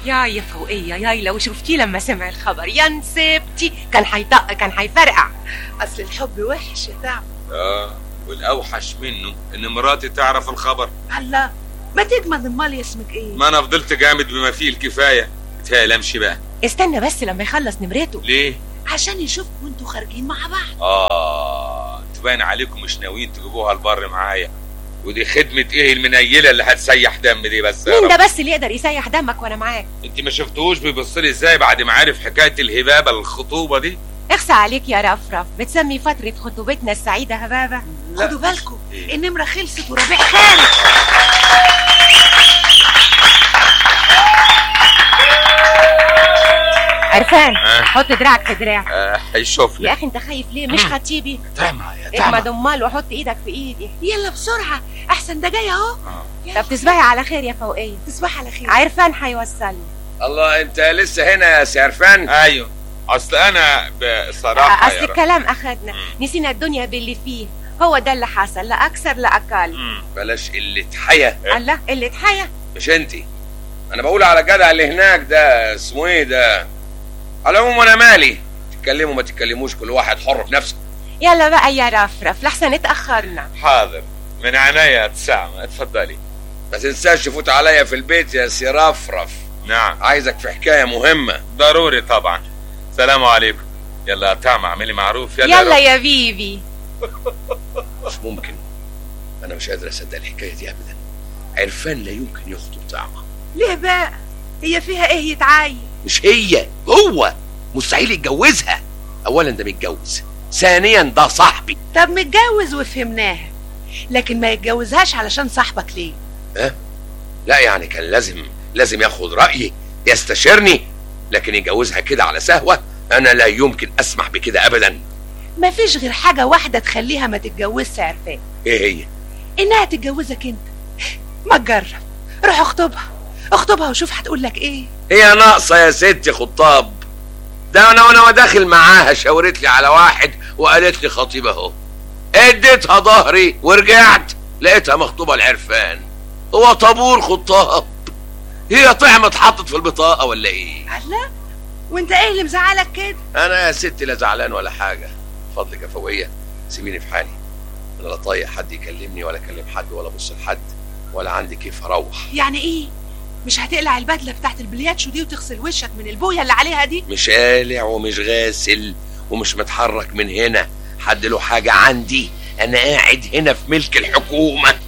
يا يا فوقية ياي لو شفتيه لما سمع الخبر يا نسيبتي كان حيطق كان حيفرقع اصل الحب وحش يا تعب اه والاوحش منه ان مراتي تعرف الخبر الله ما تجمد امال اسمك ايه ما انا فضلت جامد بما فيه الكفايه بتهيألي امشي بقى استنى بس لما يخلص نمرته ليه عشان يشوفكم وانتوا خارجين مع بعض اه تبان عليكم مش ناويين تجيبوها البر معايا ودي خدمة ايه المنيلة اللي هتسيح دم دي بس يا مين رب ده بس اللي يقدر يسيح دمك وانا معاك انت ما شفتوش بيبص لي ازاي بعد ما عرف حكاية الهبابة الخطوبة دي اخسى عليك يا رفرف بتسمي فترة خطوبتنا السعيدة هبابة خدوا بالكم إيه؟ النمره خلصت وربيع خارج عرفان آه. حط دراعك في دراعي آه هيشوف يا لي اخي انت خايف ليه مش خطيبي تعمى يا اجمد امال وحط ايدك في ايدي يلا بسرعه احسن ده جاي اهو آه. يلا طب تصبحي على خير يا فوقية تصبح على خير عرفان حيوصلني الله انت لسه هنا يا سعرفان ايوه اصل انا بصراحة اصل يا رب. الكلام اخدنا مم. نسينا الدنيا باللي فيه هو ده اللي حصل لا اكثر لا اقل مم. بلاش قلة حيا إيه؟ الله اللي اتحيا مش انت انا بقول على الجدع اللي هناك ده اسمه ايه ده على العموم انا مالي تتكلموا ما تتكلموش كل واحد حر في نفسه يلا بقى يا رفرف لحسن اتاخرنا حاضر من عينيا تسامة اتفضلي ما تنساش تفوت عليا في البيت يا سي رفرف نعم عايزك في حكايه مهمه ضروري طبعا سلام عليكم يلا يا تعمى اعملي معروف يلا, يلا روح. يا بيبي مش ممكن انا مش قادر اصدق الحكايه دي ابدا عرفان لا يمكن يخطب طعمه ليه بقى هي فيها ايه يتعاين مش هي هو مستحيل يتجوزها اولا ده متجوز ثانيا ده صاحبي طب متجوز وفهمناها لكن ما يتجوزهاش علشان صاحبك ليه لا يعني كان لازم لازم ياخد رايي يستشيرني لكن يجوزها كده على سهوه انا لا يمكن اسمح بكده ابدا ما فيش غير حاجه واحده تخليها ما تتجوزش عرفان ايه هي انها تتجوزك انت ما تجرب روح اخطبها اخطبها وشوف هتقول لك ايه هي ناقصه يا ستي خطاب ده انا وانا داخل معاها شاورت لي على واحد وقالت لي خطيب اهو اديتها ظهري ورجعت لقيتها مخطوبه العرفان هو طابور خطاب هي طعمة اتحطت في البطاقه ولا ايه الله وانت ايه اللي مزعلك كده انا يا ستي لا زعلان ولا حاجه فضلك يا فوقيه سيبيني في حالي انا لا طايق حد يكلمني ولا اكلم حد ولا ابص لحد ولا عندي كيف اروح يعني ايه مش هتقلع البدله بتاعت البلياتشو دي وتغسل وشك من البويه اللي عليها دي مش قالع ومش غاسل ومش متحرك من هنا حد له حاجة عندي أنا قاعد هنا في ملك الحكومة